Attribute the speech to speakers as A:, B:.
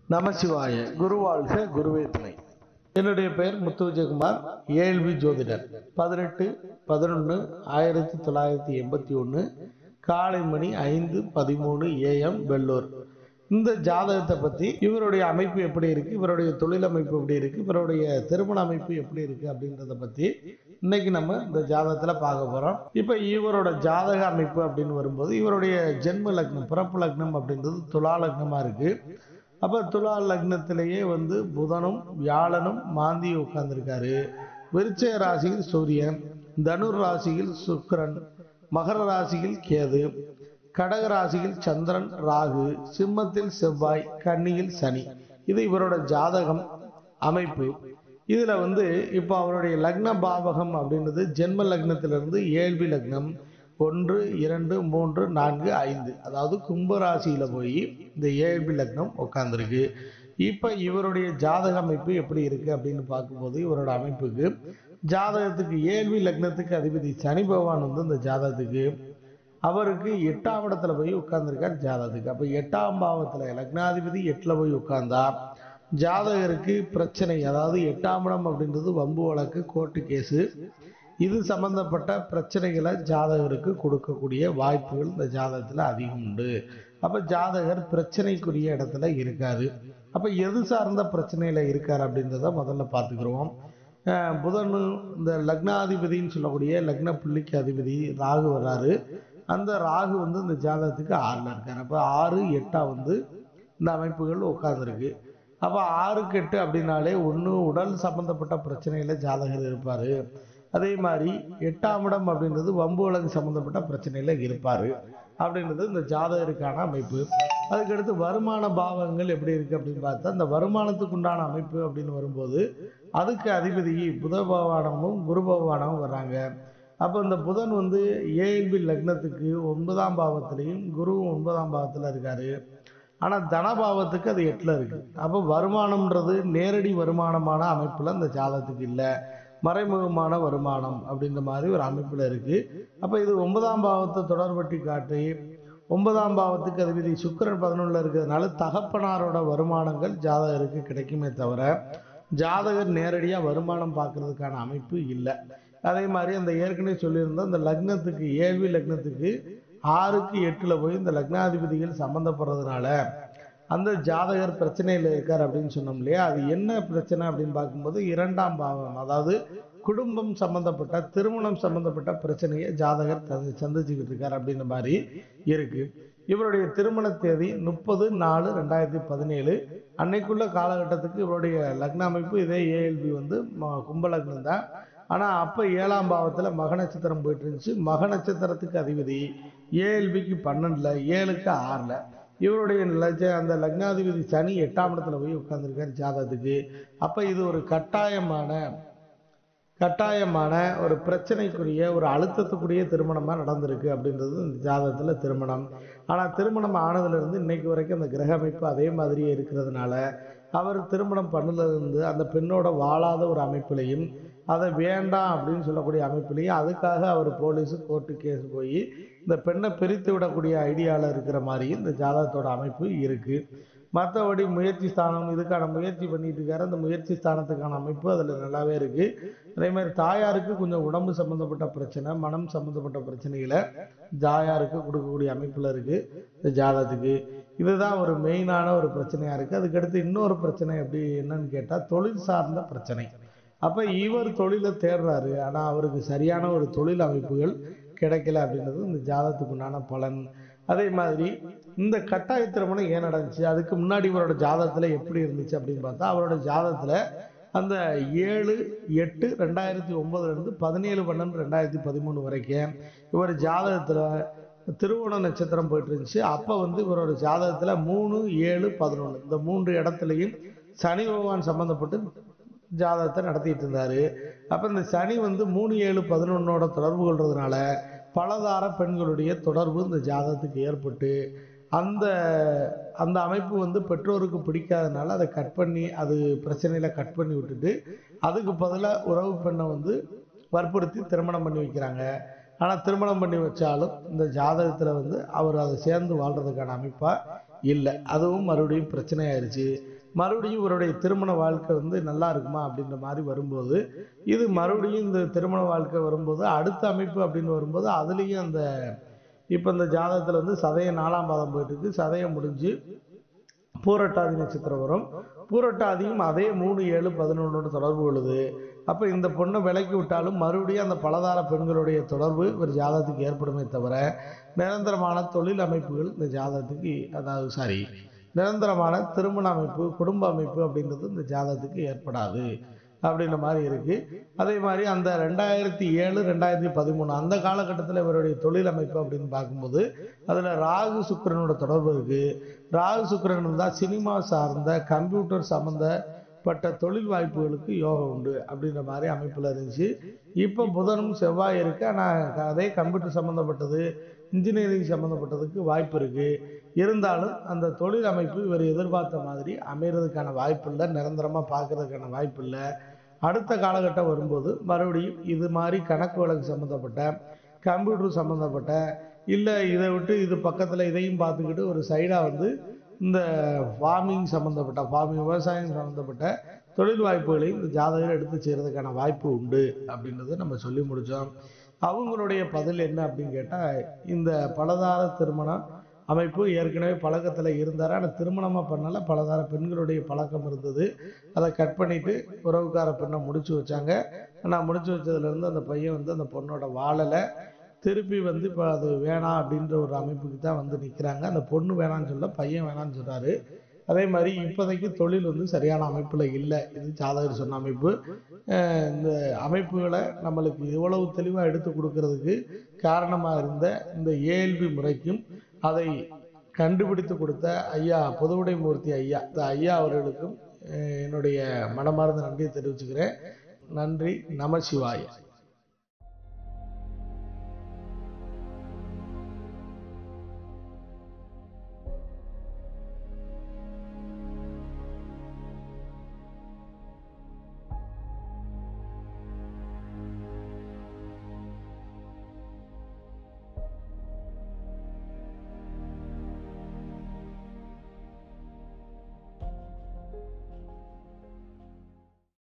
A: நமசிவாய குருவாழ்க குருவே துணை என்னுடைய பெயர் முத்து விஜயகுமார் ஏஎல்வி ஜோதிடர் பதினெட்டு பதினொன்று ஆயிரத்தி தொள்ளாயிரத்தி எண்பத்தி ஒன்று காலை மணி ஐந்து பதிமூணு ஏஎம் வெள்ளூர் இந்த ஜாதகத்தை பற்றி இவருடைய அமைப்பு எப்படி இருக்கு இவருடைய தொழில் அமைப்பு எப்படி இருக்கு இவருடைய திருமண அமைப்பு எப்படி இருக்கு அப்படின்றத பற்றி இன்னைக்கு நம்ம இந்த ஜாதகத்தில் பார்க்க போகிறோம் இப்போ இவரோட ஜாதக அமைப்பு அப்படின்னு வரும்போது இவருடைய ஜென்ம லக்னம் பிறப்பு லக்னம் அப்படின்றது துலா லக்னமாக இருக்கு அப்போ துலா லக்னத்திலேயே வந்து புதனும் வியாழனும் மாந்தி உட்கார்ந்துருக்காரு விருச்சய ராசியில் சூரியன் தனுர் ராசியில் சுக்கிரன் மகர ராசியில் கேது கடக ராசியில் சந்திரன் ராகு சிம்மத்தில் செவ்வாய் கன்னியில் சனி இது இவரோட ஜாதகம் அமைப்பு இதுல வந்து இப்போ அவருடைய லக்ன பாவகம் அப்படின்றது ஜென்ம லக்னத்திலிருந்து ஏழ்வி லக்னம் ஒன்று இரண்டு மூன்று நான்கு ஐந்து அதாவது கும்ப ராசியில போய் இந்த ஏழ்வி லக்னம் உட்கார்ந்துருக்கு இப்போ இவருடைய ஜாதக அமைப்பு எப்படி இருக்கு அப்படின்னு பார்க்கும்போது இவரோட அமைப்புக்கு ஜாதகத்துக்கு ஏழ்வி லக்னத்துக்கு அதிபதி சனி பகவான் வந்து இந்த ஜாதகத்துக்கு அவருக்கு எட்டாம் இடத்துல போய் உட்கார்ந்துருக்கார் ஜாதகத்துக்கு அப்போ எட்டாம் பாவத்தில் லக்னாதிபதி எட்டில் போய் உட்கார்ந்தா ஜாதகருக்கு பிரச்சனை அதாவது எட்டாம் இடம் அப்படின்றது வம்பு வழக்கு கோர்ட்டு கேஸு இது சம்பந்தப்பட்ட பிரச்சனைகளை ஜாதகருக்கு கொடுக்கக்கூடிய வாய்ப்புகள் இந்த ஜாதகத்தில் அதிகம் உண்டு அப்போ ஜாதகர் பிரச்சனைக்குரிய இடத்துல இருக்காரு அப்போ எது சார்ந்த பிரச்சனையில் இருக்கார் அப்படின்றத முதல்ல பார்த்துக்குருவோம் அஹ் புதன் இந்த லக்னாதிபதின்னு சொல்லக்கூடிய லக்ன புள்ளிக்கு அதிபதி ராகு வர்றாரு அந்த ராகு வந்து இந்த ஜாதகத்துக்கு ஆறில் இருக்கார் அப்போ ஆறு எட்டா வந்து இந்த அமைப்புகள் உட்கார்ந்துருக்கு அப்போ ஆறுக்கு எட்டு அப்படின்னாலே ஒன்று உடல் சம்பந்தப்பட்ட பிரச்சனையில ஜாதகர் இருப்பார் அதே மாதிரி எட்டாம் இடம் அப்படின்றது வம்பு வழக்கு சம்பந்தப்பட்ட பிரச்சனையில இருப்பார் அப்படின்றது இந்த ஜாதகருக்கான அமைப்பு அதுக்கடுத்து வருமான பாவங்கள் எப்படி இருக்கு அப்படின்னு பார்த்தா இந்த வருமானத்துக்கு உண்டான அமைப்பு அப்படின்னு வரும்போது அதுக்கு அதிபதி புத பகவானமும் குரு பகவானமும் வர்றாங்க அப்போ இந்த புதன் வந்து ஏஎல்பி லக்னத்துக்கு ஒன்பதாம் பாவத்திலையும் குருவும் ஒன்பதாம் பாவத்தில் இருக்காரு ஆனால் தனபாவத்துக்கு அது எட்டில் இருக்கு அப்போ வருமானம்ன்றது நேரடி வருமானமான அமைப்பில் அந்த ஜாதகத்துக்கு இல்லை மறைமுகமான வருமானம் அப்படின்ற மாதிரி ஒரு அமைப்பில் இருக்கு அப்போ இது ஒன்பதாம் பாவத்தை தொடர்பட்டி காட்டி ஒன்பதாம் பாவத்துக்கு அதிபதி சுக்கிரன் பதினொன்றில் இருக்கிறதுனால தகப்பனாரோட வருமானங்கள் ஜாதகருக்கு கிடைக்குமே தவிர ஜாதகர் நேரடியாக வருமானம் பார்க்கறதுக்கான அமைப்பு இல்லை அதே மாதிரி அந்த ஏற்கனவே சொல்லியிருந்தோம் அந்த லக்னத்துக்கு ஏழ்வி லக்னத்துக்கு ஆறுக்கு எட்டில் போய் இந்த லக்னாதிபதிகள் சம்மந்தப்படுறதுனால அந்த ஜாதகர் பிரச்சனையில் இருக்கார் அப்படின்னு சொன்னோம் இல்லையா அது என்ன பிரச்சனை அப்படின்னு பார்க்கும்போது இரண்டாம் பாவம் அதாவது குடும்பம் சம்பந்தப்பட்ட திருமணம் சம்பந்தப்பட்ட பிரச்சனையை ஜாதகர் தந்து- சந்திச்சுக்கிட்டு இருக்கார் அப்படின்ற மாதிரி இருக்கு இவருடைய திருமண தேதி முப்பது நாலு ரெண்டாயிரத்தி பதினேழு அன்னைக்குள்ள காலகட்டத்துக்கு இவருடைய லக்ன அமைப்பு இதே ஏஎல்பி வந்து ம- கும்ப லக்னம் தான் ஆனால் அப்போ ஏழாம் பாவத்தில் மக நட்சத்திரம் போயிட்டு இருந்துச்சு மக நட்சத்திரத்துக்கு அதிபதி ஏஎல்பிக்கு பன்னெண்டில் ஏழுக்கு ஆறில் இவருடைய லஜ அந்த லக்னாதிபதி சனி எட்டாம் இடத்துல போய் உட்கார்ந்துருக்காரு ஜாதகத்துக்கு அப்போ இது ஒரு கட்டாயமான கட்டாயமான ஒரு பிரச்சனைக்குரிய ஒரு அழுத்தத்துக்குரிய திருமணமாக நடந்திருக்கு அப்படின்றது இந்த ஜாதகத்தில் திருமணம் ஆனால் திருமணம் ஆனதுலேருந்து இன்னைக்கு வரைக்கும் அந்த கிரக அமைப்பு அதே மாதிரியே இருக்கிறதுனால அவர் திருமணம் பண்ணதுலேருந்து அந்த பெண்ணோட வாழாத ஒரு அமைப்பிலையும் அதை வேண்டாம் அப்படின்னு சொல்லக்கூடிய அமைப்பிலையும் அதுக்காக அவர் போலீஸு கோர்ட்டு கேஸ் போய் இந்த பெண்ணை பிரித்து விடக்கூடிய ஐடியாவில் இருக்கிற மாதிரியும் இந்த ஜாதகத்தோட அமைப்பு இருக்குது மற்றபடி முயற்சி ஸ்தானம் இதுக்கான முயற்சி பண்ணிட்டு இருக்காரு அந்த முயற்சி ஸ்தானத்துக்கான அமைப்பு அதில் நல்லாவே இருக்குது அதே மாதிரி தாயாருக்கு கொஞ்சம் உடம்பு சம்மந்தப்பட்ட பிரச்சனை மனம் சம்மந்தப்பட்ட பிரச்சனைகளை தாயாருக்கு கொடுக்கக்கூடிய அமைப்பில் இருக்குது இந்த ஜாதகத்துக்கு இதுதான் ஒரு மெயினான ஒரு பிரச்சனையாக இருக்குது அதுக்கடுத்து இன்னொரு பிரச்சனை எப்படி என்னன்னு கேட்டால் தொழில் சார்ந்த பிரச்சனை அப்போ இவர் தொழிலை தேடுறாரு ஆனால் அவருக்கு சரியான ஒரு தொழில் அமைப்புகள் கிடைக்கல அப்படின்றது இந்த ஜாதகத்துக்கு உண்டான பலன் அதே மாதிரி இந்த கட்டாய திருமணம் ஏன் நடந்துச்சு அதுக்கு முன்னாடி இவரோட ஜாதகத்தில் எப்படி இருந்துச்சு அப்படின்னு பார்த்தா அவரோட ஜாதகத்தில் அந்த ஏழு எட்டு ரெண்டாயிரத்தி ஒன்பதுலேருந்து பதினேழு பன்னெண்டு ரெண்டாயிரத்தி பதிமூணு வரைக்கும் இவர் ஜாதகத்தில் திருவோண நட்சத்திரம் போயிட்டு இருந்துச்சு அப்போ வந்து இவரோட ஜாதகத்தில் மூணு ஏழு பதினொன்று இந்த மூன்று இடத்துலையும் சனி பகவான் சம்மந்தப்பட்டு ஜாதகத்தை நடத்திட்டு இருந்தாரு அப்போ இந்த சனி வந்து மூணு ஏழு பதினொன்னோட தொடர்பு கொள்றதுனால பலதார பெண்களுடைய தொடர்பு இந்த ஜாதகத்துக்கு ஏற்பட்டு அந்த அந்த அமைப்பு வந்து பெற்றோருக்கு பிடிக்காதனால அதை கட் பண்ணி அது பிரச்சனையில கட் பண்ணி விட்டுட்டு அதுக்கு பதிலாக உறவு பெண்ணை வந்து வற்புறுத்தி திருமணம் பண்ணி வைக்கிறாங்க ஆனால் திருமணம் பண்ணி வச்சாலும் இந்த ஜாதகத்தில் வந்து அவர் அதை சேர்ந்து வாழ்றதுக்கான அமைப்பாக இல்லை அதுவும் மறுபடியும் பிரச்சனை ஆயிடுச்சு மறுபடியும் இவருடைய திருமண வாழ்க்கை வந்து நல்லா இருக்குமா அப்படின்ற மாதிரி வரும்போது இது மறுபடியும் இந்த திருமண வாழ்க்கை வரும்போது அடுத்த அமைப்பு அப்படின்னு வரும்போது அதுலேயும் அந்த இப்போ இந்த ஜாதகத்தில் வந்து சதயம் நாலாம் பாதம் போயிட்டு இருக்கு சதயம் முடிஞ்சு பூரட்டாதி நட்சத்திரம் வரும் பூரட்டாதியும் அதே மூணு ஏழு பதினொன்னோட தொடர்பு கொள்ளுது அப்போ இந்த பொண்ணை விலக்கி விட்டாலும் மறுபடியும் அந்த பலதார பெண்களுடைய தொடர்பு ஒரு ஜாதகத்துக்கு ஏற்படுமே தவிர நிரந்தரமான தொழில் அமைப்புகள் இந்த ஜாதகத்துக்கு அதாவது சாரி நிரந்தரமான திருமண அமைப்பு குடும்ப அமைப்பு அப்படின்றது இந்த ஜாதகத்துக்கு ஏற்படாது அப்படின்ற மாதிரி இருக்கு அதே மாதிரி அந்த ரெண்டாயிரத்தி ஏழு ரெண்டாயிரத்தி பதிமூணு அந்த காலகட்டத்தில் இவருடைய தொழில் அமைப்பு அப்படின்னு பார்க்கும்போது அதில் ராகு சுக்கிரனோட தொடர்பு இருக்கு ராகு சுக்கிரன் இருந்தால் சினிமா சார்ந்த கம்ப்யூட்டர் சம்மந்தப்பட்ட தொழில் வாய்ப்புகளுக்கு யோகம் உண்டு அப்படின்ற மாதிரி அமைப்பில் இருந்துச்சு இப்போ புதனும் செவ்வாய் இருக்கு ஆனால் அதே கம்ப்யூட்டர் சம்மந்தப்பட்டது இன்ஜினியரிங் சம்மந்தப்பட்டதுக்கு வாய்ப்பு இருக்கு இருந்தாலும் அந்த தொழில் அமைப்பு இவர் எதிர்பார்த்த மாதிரி அமைகிறதுக்கான வாய்ப்பு இல்லை நிரந்தரமாக பார்க்கறதுக்கான வாய்ப்பு இல்லை அடுத்த காலகட்டம் வரும்போது மறுபடியும் இது மாதிரி கணக்கு வழக்கு சம்மந்தப்பட்ட கம்ப்யூட்டர் சம்மந்தப்பட்ட இல்லை இதை விட்டு இது பக்கத்தில் இதையும் பார்த்துக்கிட்டு ஒரு சைடாக வந்து இந்த ஃபார்மிங் சம்மந்தப்பட்ட ஃபார்மிங் விவசாயம் சம்மந்தப்பட்ட தொழில் வாய்ப்புகளை இந்த ஜாதகர் எடுத்து செய்கிறதுக்கான வாய்ப்பு உண்டு அப்படின்றத நம்ம சொல்லி முடித்தோம் அவங்களுடைய பதில் என்ன அப்படின்னு கேட்டால் இந்த பலதார திருமணம் அமைப்பு ஏற்கனவே பழக்கத்தில் இருந்தார் ஆனால் திருமணமாக பண்ணல பலதார பெண்களுடைய பழக்கம் இருந்தது அதை கட் பண்ணிட்டு உறவுக்கார பெண்ணை முடிச்சு வச்சாங்க ஆனால் முடிச்சு வச்சதுலேருந்து அந்த பையன் வந்து அந்த பொண்ணோட வாழலை திருப்பி வந்து இப்போ அது வேணாம் அப்படின்ற ஒரு அமைப்புக்கு தான் வந்து நிற்கிறாங்க அந்த பொண்ணு வேணான்னு சொல்ல பையன் வேணான்னு சொல்கிறாரு அதே மாதிரி இப்போதைக்கு தொழில் வந்து சரியான அமைப்பில் இல்லை இது ஜாதகர் சொன்ன அமைப்பு அஹ் இந்த அமைப்புகளை நம்மளுக்கு இவ்வளவு தெளிவாக எடுத்து கொடுக்கறதுக்கு காரணமாக இருந்த இந்த ஏஎல்பி முறைக்கும் அதை கண்டுபிடித்து கொடுத்த ஐயா பொதுவுடை மூர்த்தி ஐயா இந்த ஐயா அவர்களுக்கும் அஹ் என்னுடைய மனமார்ந்த நன்றியை தெரிவிச்சுக்கிறேன் நன்றி நம சிவாய